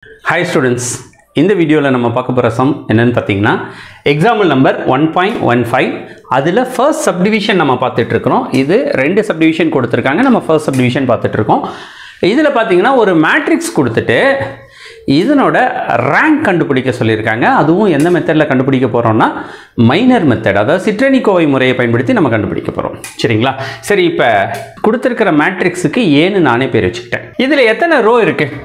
hi students இந்த வீடியோவில் நம்ம பார்க்க போகிற சம் என்னன்னு பார்த்தீங்கன்னா example number one point one five அதில் ஃபர்ஸ்ட் சப்டிவிஷன் நம்ம பார்த்துட்டு இருக்கிறோம் இது ரெண்டு சப்டிவிஷன் கொடுத்துருக்காங்க நம்ம ஃபர்ஸ்ட் சப்டிவிஷன் பார்த்துட்டு இருக்கோம் இதில் பார்த்தீங்கன்னா ஒரு மேட்ரிக்ஸ் கொடுத்துட்டு இதனோட ரேங்க் கண்டுபிடிக்க சொல்லியிருக்காங்க அதுவும் எந்த மெத்தடில் கண்டுபிடிக்க போகிறோம்னா மைனர் மெத்தட் அதாவது சிற்றணிக்கோவை முறையை பயன்படுத்தி நம்ம கண்டுபிடிக்க போகிறோம் சரிங்களா சரி இப்போ கொடுத்துருக்கிற மேட்ரிக்ஸுக்கு ஏன்னு நானே பேர் வச்சுக்கிட்டேன் இதில் எத்தனை ரோ இருக்குது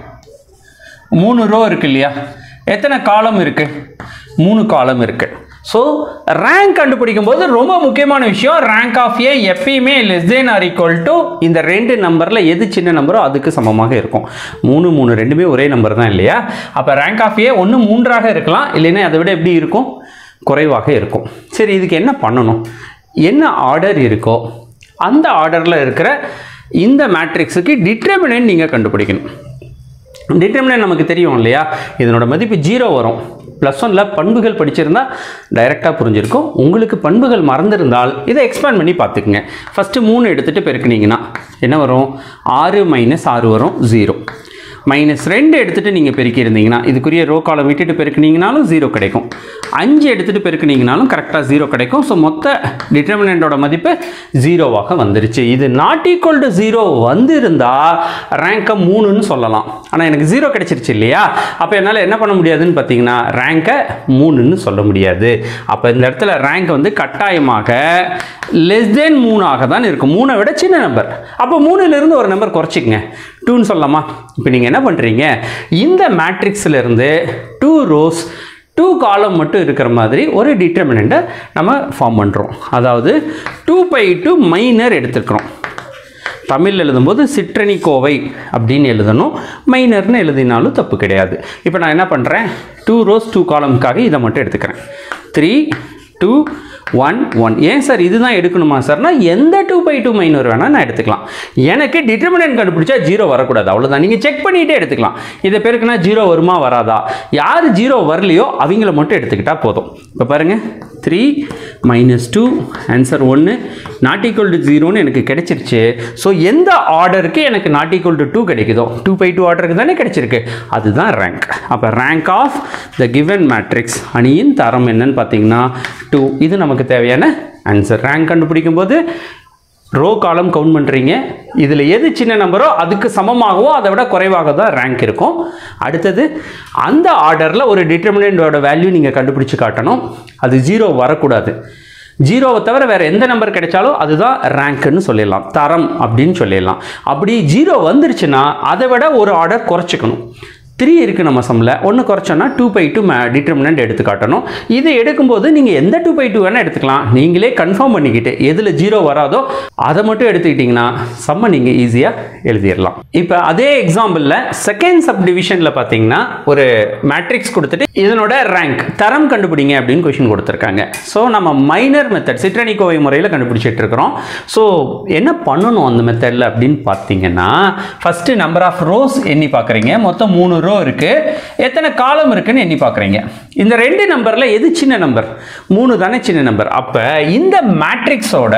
மூணு ரோ இருக்கு இல்லையா எத்தனை காலம் இருக்கு மூணு காலம் இருக்கு ஸோ ரேங்க் கண்டுபிடிக்கும் போது ரொம்ப முக்கியமான விஷயம் ரேங்க் ஆஃப் ஏ எப்பயுமே less than or equal to இந்த ரெண்டு நம்பரில் எது சின்ன நம்பரோ அதுக்கு சமமாக இருக்கும் மூணு மூணு ரெண்டுமே ஒரே நம்பர் தான் இல்லையா அப்போ ரேங்க் ஆஃப் ஏ ஒன்று மூன்றாக இருக்கலாம் இல்லைன்னா அதை விட எப்படி இருக்கும் குறைவாக இருக்கும் சரி இதுக்கு என்ன பண்ணணும் என்ன ஆர்டர் இருக்கோ அந்த ஆர்டரில் இருக்கிற இந்த மேட்ரிக்ஸுக்கு டிட்டர்மினன்ட் நீங்கள் கண்டுபிடிக்கணும் டிட்டர்மினன்ட் நமக்கு தெரியும் இல்லையா இதனோட மதிப்பு ஜீரோ வரும் ப்ளஸ் ஒனில் பண்புகள் படிச்சிருந்தா டைரெக்டாக புரிஞ்சிருக்கும் உங்களுக்கு பண்புகள் மறந்திருந்தால் இதை எக்ஸ்பேண்ட் பண்ணி பார்த்துக்குங்க ஃபஸ்ட்டு மூணு எடுத்துகிட்டு பெருக்குனீங்கன்னா என்ன வரும் ஆறு மைனஸ் ஆறு வரும் ஜீரோ மைனஸ் ரெண்டு எடுத்துகிட்டு நீங்கள் பெருக்கியிருந்தீங்கன்னா இதுக்குரிய ரோ காலம் விட்டுட்டு பெருக்குனீங்கனாலும் ஜீரோ கிடைக்கும் அஞ்சு எடுத்துகிட்டு பெருக்குனீங்கனாலும் கரெக்டாக ஜீரோ கிடைக்கும் ஸோ மொத்த டிட்டர்மினண்டோட மதிப்பு ஜீரோவாக வந்துருச்சு இது நாட் ஈக்குவல் டு ஜீரோ வந்திருந்தா ரேங்கை மூணுன்னு சொல்லலாம் ஆனால் எனக்கு ஜீரோ கிடைச்சிருச்சு இல்லையா அப்போ என்னால் என்ன பண்ண முடியாதுன்னு பார்த்தீங்கன்னா ரேங்கை மூணுன்னு சொல்ல முடியாது அப்போ இந்த இடத்துல ரேங்க் வந்து கட்டாயமாக லெஸ் தென் மூணாக தான் இருக்கும் மூணை விட சின்ன நம்பர் அப்போ மூணுலேருந்து ஒரு நம்பர் குறைச்சிக்கங்க டூன்னு சொல்லலாமா இப்போ நீங்கள் என்ன பண்ணுறீங்க இந்த மேட்ரிக்ஸில் இருந்து டூ ரோஸ் டூ காலம் மட்டும் இருக்கிற மாதிரி ஒரு டிட்டர்மினண்ட்டை நம்ம ஃபார்ம் பண்ணுறோம் அதாவது டூ பை டூ மைனர் எடுத்துக்கிறோம் தமிழ் எழுதும்போது சிற்றணி கோவை அப்படின்னு எழுதணும் மைனர்னு எழுதினாலும் தப்பு கிடையாது இப்போ நான் என்ன பண்ணுறேன் டூ ரோஸ் டூ காலம்காக இதை மட்டும் எடுத்துக்கிறேன் த்ரீ டூ ஒன் ஒன் ஏன் சார் இதுதான் எடுக்கணுமா சார்னா எந்த டூ பை டூ மைனர் வேணால் நான் எடுத்துக்கலாம் எனக்கு டிட்டர்மினன்ட் கண்டுபிடிச்சா ஜீரோ வரக்கூடாது அவ்வளோதான் நீங்கள் செக் பண்ணிகிட்டே எடுத்துக்கலாம் இதை பேருக்குன்னா ஜீரோ வருமா வராதா யார் ஜீரோ வரலையோ அவங்கள மட்டும் எடுத்துக்கிட்டால் போதும் இப்போ பாருங்கள் த்ரீ மைனஸ் டூ ஆன்சர் ஒன்று நாட் ஈக்குவல் டு ஜீரோன்னு எனக்கு கிடைச்சிருச்சு ஸோ எந்த ஆர்டருக்கு எனக்கு நாட் ஈக்குவல் டு டூ கிடைக்குதோ டூ பை டூ ஆர்டருக்கு தானே கிடைச்சிருக்கு அதுதான் ரேங்க் அப்போ rank of the given matrix அணியின் தரம் என்னன்னு பார்த்தீங்கன்னா டூ இது நமக்கு தேவையான ஆன்சர் ரேங்க் கண்டுபிடிக்கும் போது ரோ காலம் கவுண்ட் பண்ணுறீங்க இதில் எது சின்ன நம்பரோ அதுக்கு சமமாகவோ அதை விட குறைவாக தான் ரேங்க் இருக்கும் அடுத்தது அந்த ஆர்டரில் ஒரு டிட்டர்மினண்டோட வேல்யூ நீங்கள் கண்டுபிடிச்சு காட்டணும் அது ஜீரோ வரக்கூடாது ஜீரோவை தவிர வேறு எந்த நம்பர் கிடைச்சாலும் அதுதான் ரேங்க்குன்னு சொல்லிடலாம் தரம் அப்படின்னு சொல்லிடலாம் அப்படி ஜீரோ வந்துருச்சுன்னா அதை விட ஒரு ஆர்டர் குறைச்சிக்கணும் த்ரீ இருக்குது நம்ம சம்மில் ஒன்று குறைச்சோன்னா டூ பை டூ மே டிட்டர்மினன்ட் எடுத்து காட்டணும் இது எடுக்கும்போது நீங்கள் எந்த டூ பை டூ வேணால் எடுத்துக்கலாம் நீங்களே கன்ஃபார்ம் பண்ணிக்கிட்டு எதில் ஜீரோ வராதோ அதை மட்டும் எடுத்துக்கிட்டிங்கன்னா சம்மை நீங்கள் ஈஸியாக எழுதிடலாம் இப்போ அதே எக்ஸாம்பிளில் செகண்ட் சப் டிவிஷனில் பார்த்தீங்கன்னா ஒரு மேட்ரிக்ஸ் கொடுத்துட்டு இதனோட ரேங்க் தரம் கண்டுபிடிங்க அப்படின்னு கொஷின் கொடுத்துருக்காங்க ஸோ நம்ம மைனர் மெத்தட் சிற்றணிக்கோவை முறையில் கண்டுபிடிச்சிட்டு இருக்கிறோம் ஸோ என்ன பண்ணணும் அந்த மெத்தடில் அப்படின்னு பார்த்தீங்கன்னா ஃபஸ்ட்டு நம்பர் ஆஃப் ரோஸ் எண்ணி பார்க்குறீங்க மொத்தம் மூணு ரோ இருக்குது எத்தனை காலம் இருக்குன்னு எண்ணி பார்க்குறீங்க இந்த ரெண்டு நம்பரில் எது சின்ன நம்பர் மூணு தானே சின்ன நம்பர் அப்போ இந்த மேட்ரிக்ஸோட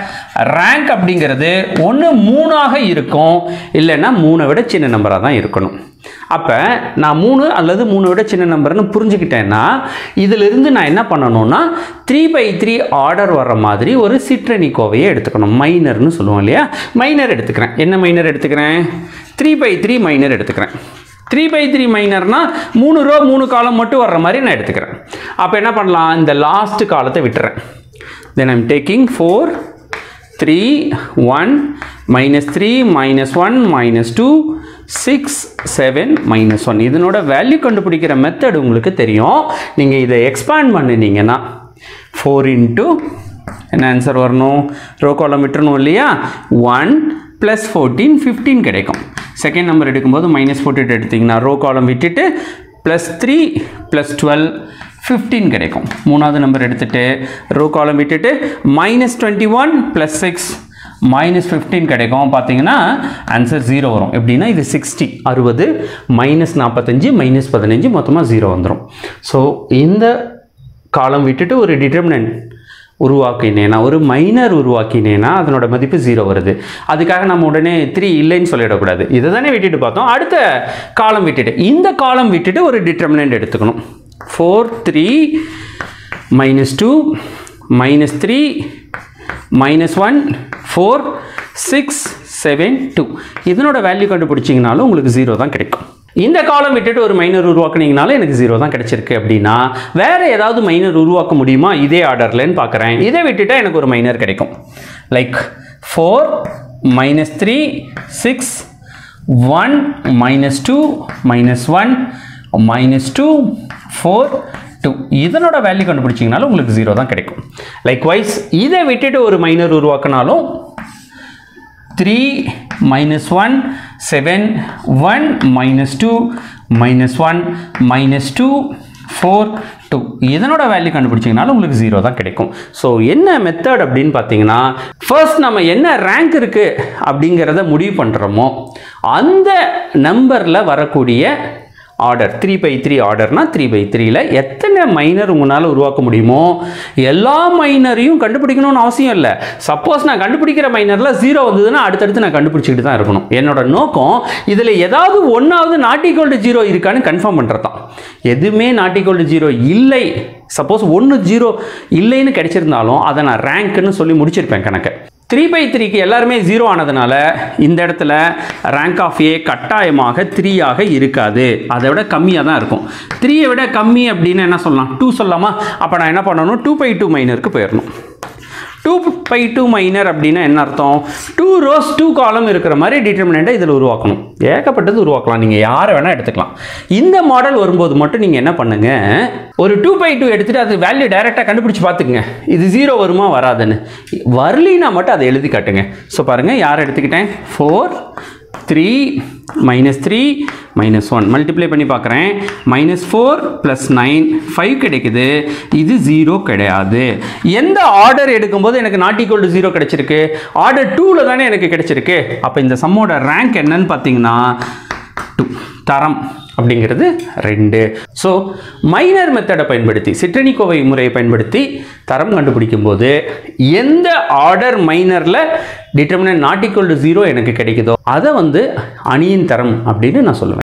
ரேங்க் அப்படிங்கிறது ஒன்று மூணாக இருக்கும் இல்லைன்னா மூணை விட சின்ன நம்பராக தான் இருக்கணும் அப்போ நான் மூணு அல்லது மூணு விட சின்ன நம்பர்னு புரிஞ்சுக்கிட்டேன்னா இதிலிருந்து நான் என்ன பண்ணணும்னா த்ரீ பை த்ரீ ஆர்டர் வர்ற மாதிரி ஒரு சிற்றணி கோவையை எடுத்துக்கணும் மைனர்னு சொல்லுவோம் இல்லையா மைனர் எடுத்துக்கிறேன் என்ன மைனர் எடுத்துக்கிறேன் த்ரீ பை த்ரீ மைனர் எடுத்துக்கிறேன் த்ரீ பை த்ரீ மைனர்னா மூணு ரூபா மூணு காலம் மட்டும் வர்ற மாதிரி நான் எடுத்துக்கிறேன் அப்போ என்ன பண்ணலாம் இந்த லாஸ்ட் காலத்தை விட்டுறேன் then I'm taking four three one minus three minus one minus two six seven minus one இதனோட வேல்யூ கண்டுபிடிக்கிற மெத்தட் உங்களுக்கு தெரியும் நீங்கள் இதை எக்ஸ்பேண்ட் பண்ணினீங்கன்னா ஃபோர் இன்ட்டு என்ன ஆன்சர் வரணும் ரோ காலம் விட்டுறணும் இல்லையா ஒன் ப்ளஸ் ஃபோர்டீன் ஃபிஃப்டீன் கிடைக்கும் செகண்ட் நம்பர் எடுக்கும்போது மைனஸ் ஃபோர்ட்டி எடுத்திங்கன்னா ரோ காலம் விட்டுட்டு plus three plus twelve fifteen கிடைக்கும் மூணாவது நம்பர் எடுத்துகிட்டு ரோ காலம் விட்டுட்டு minus twenty one plus six minus fifteen கிடைக்கும் பார்த்தீங்கன்னா ஆன்சர் ஜீரோ வரும் எப்படின்னா இது சிக்ஸ்டி அறுபது மைனஸ் நாற்பத்தஞ்சு மைனஸ் பதினஞ்சு மொத்தமாக ஜீரோ வந்துடும் ஸோ இந்த காலம் விட்டுட்டு ஒரு டிட்டர்மினன்ட் உருவாக்கினேன்னா ஒரு மைனர் உருவாக்கினேன்னா அதனோட மதிப்பு ஜீரோ வருது அதுக்காக நம்ம உடனே த்ரீ இல்லைன்னு சொல்லிடக்கூடாது இதை தானே விட்டுட்டு பார்த்தோம் அடுத்த காலம் விட்டுட்டு இந்த காலம் விட்டுட்டு ஒரு டிட்டர்மினன்ட் எடுத்துக்கணும் four three minus two minus three minus one four six seven two இதனோட வேல்யூ கண்டுபிடிச்சிங்கனாலும் உங்களுக்கு ஜீரோ தான் கிடைக்கும் இந்த காலம் விட்டுட்டு ஒரு மைனர் உருவாக்குனீங்கனாலும் எனக்கு ஜீரோ தான் கிடைச்சிருக்கு அப்படின்னா வேற ஏதாவது மைனர் உருவாக்க முடியுமா இதே ஆர்டர்லன்னு பார்க்குறேன் இதை விட்டுட்டா எனக்கு ஒரு மைனர் கிடைக்கும் like four minus three six one minus two minus one minus two four two இதனோட வேல்யூ கண்டுபிடிச்சிங்கனாலும் உங்களுக்கு ஜீரோ தான் கிடைக்கும் லைக் வைஸ் இதை விட்டுட்டு ஒரு மைனர் உருவாக்கினாலும் three minus one seven one minus two minus one minus two four two இதனோட வேல்யூ கண்டுபிடிச்சிங்கனாலும் உங்களுக்கு ஜீரோ தான் கிடைக்கும் ஸோ என்ன மெத்தட் அப்படின்னு பார்த்தீங்கன்னா ஃபர்ஸ்ட் நம்ம என்ன ரேங்க் இருக்குது அப்படிங்கிறத முடிவு பண்ணுறோமோ அந்த நம்பரில் வரக்கூடிய ஆர்டர் த்ரீ பை த்ரீ ஆர்டர்னா த்ரீ பை த்ரீல எத்தனை மைனர் உங்களால் உருவாக்க முடியுமோ எல்லா மைனரையும் கண்டுபிடிக்கணும்னு அவசியம் இல்லை சப்போஸ் நான் கண்டுபிடிக்கிற மைனரில் ஜீரோ வந்ததுன்னா அடுத்தடுத்து நான் கண்டுபிடிச்சிக்கிட்டு தான் இருக்கணும் என்னோட நோக்கம் இதில் ஏதாவது ஒன்றாவது நாட் ஈக்குவல் டு ஜீரோ இருக்கான்னு கன்ஃபார்ம் பண்ணுறது தான் எதுவுமே நாட் ஈக்குவல் டு ஜீரோ இல்லை சப்போஸ் ஒன்று ஜீரோ இல்லைன்னு கிடைச்சிருந்தாலும் அதை நான் ரேங்க்னு சொல்லி முடிச்சிருப்பேன் கணக்கு த்ரீ பை த்ரீக்கு எல்லாருமே ஜீரோ ஆனதுனால இந்த இடத்துல ரேங்க் ஆஃப் ஏ கட்டாயமாக த்ரீயாக இருக்காது அதை விட கம்மியாக தான் இருக்கும் த்ரீயை விட கம்மி அப்படின்னு என்ன சொல்லலாம் டூ சொல்லலாமா அப்போ நான் என்ன பண்ணணும் டூ பை டூ மைனருக்கு போயிடணும் டூ பை டூ மைனர் அப்படின்னா என்ன அர்த்தம் டூ ரோஸ் டூ காலம் இருக்கிற மாதிரி டிட்டர்மினண்ட்டை இதில் உருவாக்கணும் ஏகப்பட்டது உருவாக்கலாம் நீங்கள் யாரை வேணால் எடுத்துக்கலாம் இந்த மாடல் வரும்போது மட்டும் நீங்கள் என்ன பண்ணுங்க ஒரு டூ பை டூ எடுத்துகிட்டு அது வேல்யூ டைரெக்டாக கண்டுபிடிச்சி பார்த்துக்குங்க இது ஜீரோ வருமா வராதுன்னு வரலினா மட்டும் அதை எழுதி காட்டுங்க ஸோ பாருங்கள் யார் எடுத்துக்கிட்டேன் four three minus three minus one multiply பண்ணி பார்க்குறேன் minus four plus nine five கிடைக்குது இது ஜீரோ கிடையாது எந்த ஆர்டர் எடுக்கும்போது எனக்கு நாட் ஈக்குவல் டு ஜீரோ கிடைச்சிருக்கு ஆர்டர் டூவில் தானே எனக்கு கிடைச்சிருக்கு அப்போ இந்த சம்மோட ரேங்க் என்னன்னு பார்த்தீங்கன்னா டூ தரம் அப்படிங்கிறது ரெண்டு ஸோ மைனர் மெத்தடை பயன்படுத்தி சிற்றணிக்கோவை முறையை பயன்படுத்தி தரம் கண்டுபிடிக்கும் போது எந்த ஆர்டர் மைனரில் determinant not equal to zero எனக்கு கிடைக்குதோ அதை வந்து அணியின் தரம் அப்படின்னு நான் சொல்லுவேன்